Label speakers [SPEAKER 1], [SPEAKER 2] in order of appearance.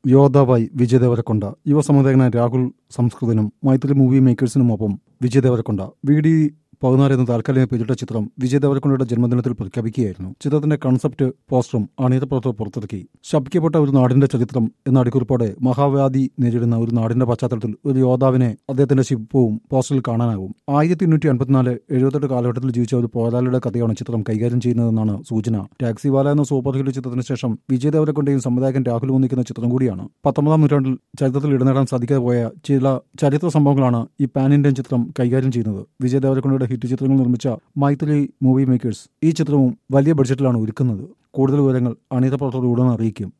[SPEAKER 1] യോദ്ധാവായി വിജയ് ദേവരക്കൊണ്ട യുവസംവിധായകനായ രാഹുൽ സംസ്കൃതനും മൈത്രി മൂവി മേക്കേഴ്സിനുമൊപ്പം വിജയ് ദേവരക്കൊണ്ട വി ഡി പതിനാല് എന്ന താൽക്കാലിക പേരിട്ട ചിത്രം വിജയ് ദേവരക്കൊണ്ടയുടെ ജന്മദിനത്തിൽ പ്രഖ്യാപിക്കുകയായിരുന്നു ചിത്രത്തിന്റെ കൺസെപ്റ്റ് പോസ്റ്ററും അണിയറ പ്രവർത്തകർ പുറത്തിറക്കി ശപിക്കപ്പെട്ട ഒരു നാടിന്റെ ചരിത്രം എന്ന അടിക്കുറിപ്പോടെ മഹാവ്യാധി നേരിടുന്ന ഒരു നാടിന്റെ പശ്ചാത്തലത്തിൽ ഒരു യോദ്ധാവിനെ അദ്ദേഹത്തിന്റെ ശില്പവും പോസ്റ്ററിൽ കാണാനാകും ആയിരത്തി എണ്ണൂറ്റി അൻപത്തിനാല് എഴുപത്തെട്ട് കാലഘട്ടത്തിൽ ജീവിച്ച ഒരു പോരാളിയുടെ കഥയാണ് ചിത്രം കൈകാര്യം ചെയ്യുന്നതെന്നാണ് സൂചന ടാക്സിവാല എന്ന സൂപ്പർ ഹിറ്റ് ചിത്രത്തിന് ശേഷം വിജയ് ദേവരക്കൊണ്ടയും സംവിധായകൻ രാഹുൽ ഒന്നിക്കുന്ന ചിത്രം കൂടിയാണ് പത്തൊമ്പതാം നൂറ്റാണ്ടിൽ ചരിത്രത്തിൽ ഇടനേടാൻ സാധിക്കാതെ പോയ ചില ചരിത്ര സംഭവങ്ങളാണ് ഈ പാൻ ഇന്ത്യൻ ചിത്രം കൈകാര്യം ചെയ്യുന്നത് വിജയ് ദേവരക്കൊണ്ടയുടെ ഹിറ്റ് ചിത്രങ്ങൾ നിർമ്മിച്ച മൈത്രി മൂവി മേക്കേഴ്സ് ഈ ചിത്രവും വലിയ ബഡ്ജറ്റിലാണ് ഒരുക്കുന്നത് കൂടുതൽ വിവരങ്ങൾ അണിയറ പ്രവർത്തകർ ഉടൻ അറിയിക്കും